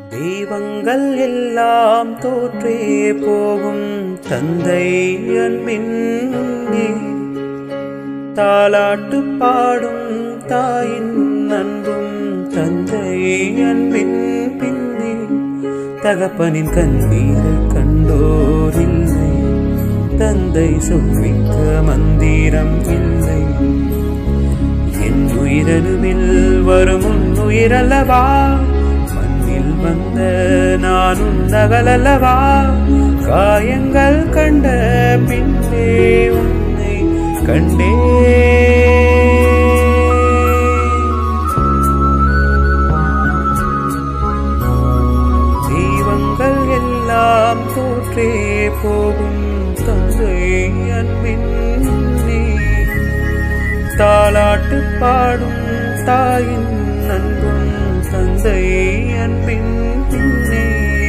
தெய்வங்கள் எல்லாம் தோற்றே போகும் தந்தை அன்பின் முன்னே தாலாட்டு பாடும் தாயின் அன்பும் தந்தை அன்பின் பின்னே தகப்பனின் கண்ணீரை கண்டோர் இல்லை தந்தை சொல்மிக்க மந்திரம் இல்லை என் உயிரணுவில் வரும் உன் உயிரல்லவா மண்ணில் வந்த நான் உன்னகலல்லவா காயங்கள் கண்ட பின்னே உன்னை கண்டே தெய்வங்கள் எல்லாம் தோற்றே போகும் தந்தை அன்பின் முன்னே தாலாட்டு பாடும் தாயின் அன்பும் தந்தை அன்பின் பின்னே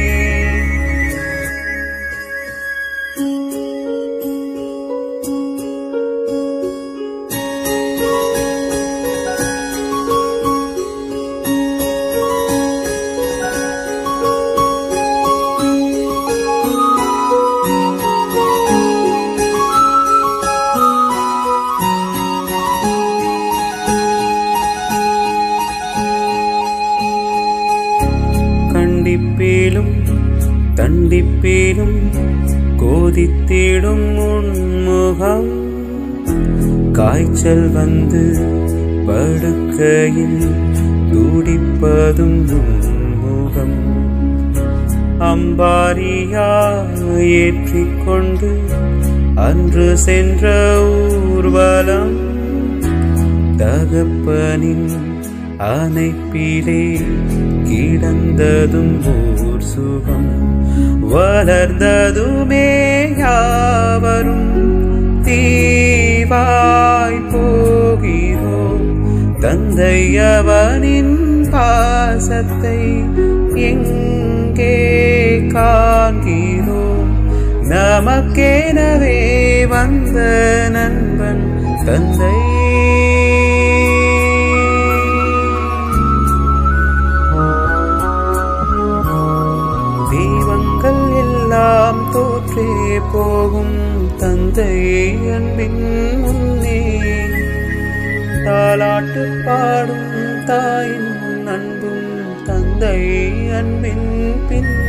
கண்டிப்பேலும் தண்டிப்பேலும் கோதித்தேடும் உன்முகம் காய்ச்சல் வந்து படுக்கையில் துடிப்பதும் உன்முகம் அம்பாரியா ஏற்றிக்கொண்டு அன்று சென்ற ஊர்வலம் தகப்பனின் அணைப்பிலே கிடந்ததும் ஓர் சுகம் வளர்ந்ததுமே யாவரும் தீவாய் போகிறோம் தந்தை அவனின் பாசத்தை எங்கே காண்கிறோம் நமக்கெனவே வந்த நண்பன் தந்தை தெய்வங்கள் எல்லாம் தோற்றே போகும் தந்தை அன்பின் முன்னே தாலாட்டு பாடும் தாயின் அன்பும் தந்தை அன்பின் பின்னே